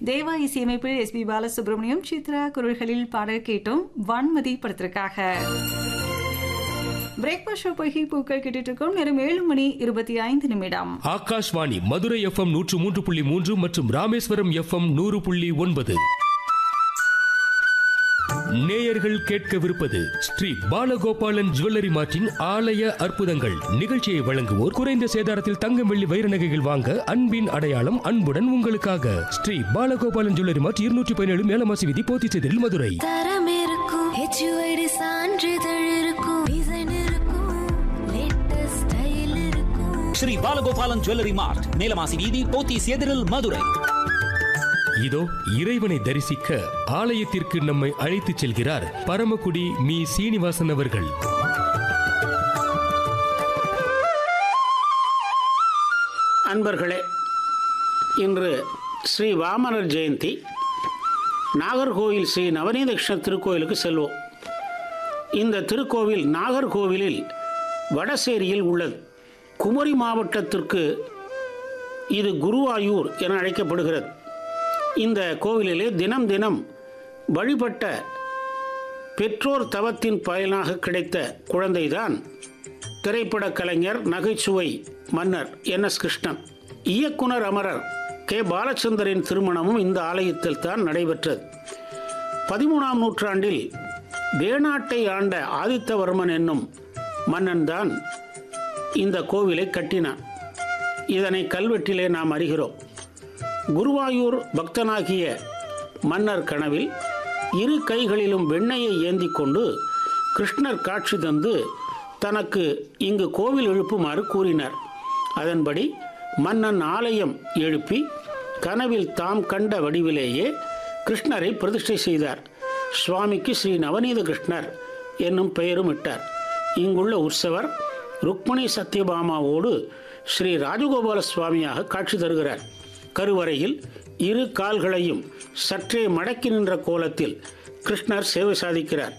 தேவா இசையமைப்பில் S B Balasubramaniam Chitra குரல்களில் பாடல் கேட்டோம் வான்மதி படத்திற்காக பிரேக்ஃபாஸ்ட் ஷோ பொய்கை பூக்கள் கேட்டுட்டு இருக்கோம் நேரம் ஏழு மணி இருபத்தி ஐந்து நிமிடம் ஆகாஷ்வாணி மதுரை எஃப்எம் நூற்று மூன்று புள்ளி மூன்று மற்றும் ராமேஸ்வரம் எஃப்எம் நூறு புள்ளி ஒன்பது நேயர்கள் கேட்கவிருப்பது ஸ்ரீ பாலகோபாலன் ஜுவல்லரி மார்ட்டின் ஆலய அற்புதங்கள் நிகழ்ச்சியை வழங்குவோர் குறைந்த சேதாரத்தில் தங்கம் வெள்ளி வைர நகைகள் வாங்க அன்பின் அடையாளம் அன்புடன் உங்களுக்காக ஸ்ரீ பாலகோபாலன் ஜுவல்லரி மார்ட் இருநூற்றி பதினேழு மேலமாசி விதி போத்திச்செதில் மதுரை தரம் இருக்கும் ஹெச்யூஐடி சான்றிதழ் இருக்கும் டிசைன் இருக்கும் லேட்டஸ்ட் ஸ்டைல் இருக்கும் ஸ்ரீ பாலகோபாலன் ஜுவல்லரி மார்ட் மேலமாசி வீதி போத்தீஸ் எதிரில் மதுரை இதோ இறைவனை தரிசிக்க ஆலயத்திற்கு நம்மை அழைத்துச் செல்கிறார் பரமக்குடி மீ சீனிவாசன் அவர்கள் அன்பர்களே இன்று ஸ்ரீ வாமனர் ஜெயந்தி நாகர்கோவில் ஸ்ரீ நவநீத கிருஷ்ண திருக்கோயிலுக்கு செல்வோம் இந்த திருக்கோவில் நாகர்கோவிலில் வடசேரியில் உள்ளது குமரி மாவட்டத்திற்கு இது குருவாயூர் என அழைக்கப்படுகிறது இந்த கோவிலிலே தினம் தினம் வழிபட்ட பெற்றோர் தவத்தின் பயனாக கிடைத்த குழந்தைதான் திரைப்பட கலைஞர் நகைச்சுவை மன்னர் என் எஸ் கிருஷ்ணன் இயக்குனர் அமரர் கே பாலச்சந்தரின் திருமணமும் இந்த ஆலயத்தில் தான் நடைபெற்றது பதிமூணாம் நூற்றாண்டில் வேணாட்டை ஆண்ட ஆதித்தவர்மன் என்னும் மன்னன் தான் இந்த கோவிலை கட்டினான் இதனை கல்வெட்டிலே நாம் அறிகிறோம் குருவாயூர் பக்தனாகிய மன்னர் கனவில் இரு கைகளிலும் வெண்ணையை ஏந்தி கொண்டு கிருஷ்ணர் காட்சி தந்து தனக்கு இங்கு கோவில் எழுப்புமாறு கூறினார் அதன்படி மன்னன் ஆலயம் எழுப்பி கனவில் தாம் கண்ட வடிவிலேயே கிருஷ்ணரை பிரதிஷ்டை செய்தார் சுவாமிக்கு ஸ்ரீ நவநீத கிருஷ்ணர் என்னும் பெயரும் இட்டார் இங்குள்ள உற்சவர் ருக்மணி சத்யபாமாவோடு ஸ்ரீ ராஜகோபால சுவாமியாக காட்சி தருகிறார் கருவறையில் இரு கால்களையும் சற்றே மடக்கி நின்ற கோலத்தில் கிருஷ்ணர் சேவை சாதிக்கிறார்